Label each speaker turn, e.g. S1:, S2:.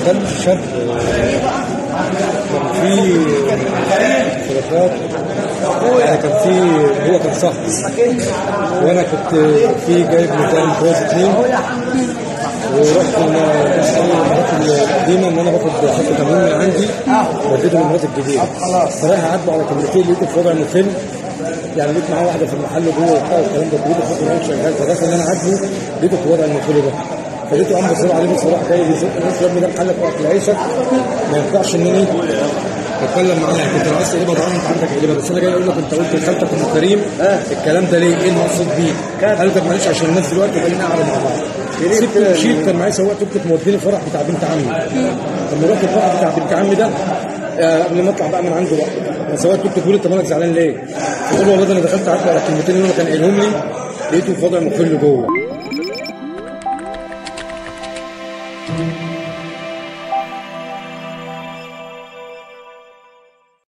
S1: دخلت شاب كان في خلافات يعني كان في هو كان صاحبي وانا كنت في جايب ميزان جواز اتنين ورحت المرات القديمه ان انا باخد خط تمرين من عندي وديته للمرات الجديده فرايح اعدوا على كاميرتين لقيته في وضع مخل يعني لقيت معاه واحده في المحل جوه وبتاع والكلام ده لقيته خط تمرين شغال فدخل ان انا عاجبه لقيته في وضع المخل ده فلقيته قام بسرعه عليه بسرعه جاي بيزق الناس يا ابني ده محلك وقت العيشك ما ينفعش ان انا اتكلم معاه يعني كنت لو عايز تقلبها ضرر انت عندك اقلبها بس انا جاي اقول لك انت قلت لخالتك ام كريم الكلام ده ليه؟ ايه المقصود بيه؟ قال لك معلش عشان الناس دلوقتي بقينا قاعده مع بعض سبت الشيك كان معايا سواق توك توك موديني الفرح بتاع بنت عمي لما رحت الفرح بتاع بنت عمي ده آه، قبل ما اطلع بقى من عنده بقى سواق توك توك بيقول لي انت مالك زعلان ليه؟ قلت له والله ده انا دخلت عدت على الكلمتين اللي هو كان قايلهم لي لقيته في وضع مخل جوه